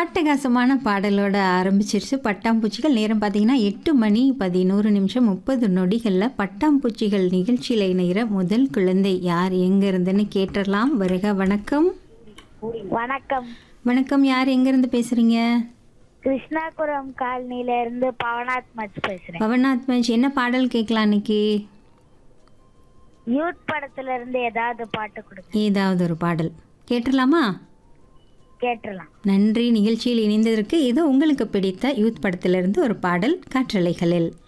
அட்டகாசமான பாடலோட ஆரம்பிச்சிருச்சு பட்டாம்பூச்சிகள் நேரம் பார்த்தீங்கன்னா எட்டு மணி பதினோரு நிமிஷம் முப்பது நொடிகளில் பட்டாம்பூச்சிகள் நிகழ்ச்சியில் இணைகிற முதல் குழந்தை யார் எங்க இருந்துன்னு கேட்டுடலாம் வருக வணக்கம் வணக்கம் வணக்கம் யார் எங்கேருந்து பேசுகிறீங்க கிருஷ்ணாபுரம் காலனில இருந்து பவனாத் மச் பேசுறேன் பவனாத் மஞ்ச் என்ன பாடல் கேட்கலாம் இன்னைக்கு யூத் படத்துல இருந்து ஏதாவது பாட்டு கொடுங்க ஏதாவது ஒரு பாடல் கேட்டுடலாமா கேட்டுடலாம் நன்றி நிகழ்ச்சியில் இணைந்ததற்கு இது உங்களுக்கு பிடித்த யூத் படத்திலிருந்து ஒரு பாடல் காற்றலைகளில்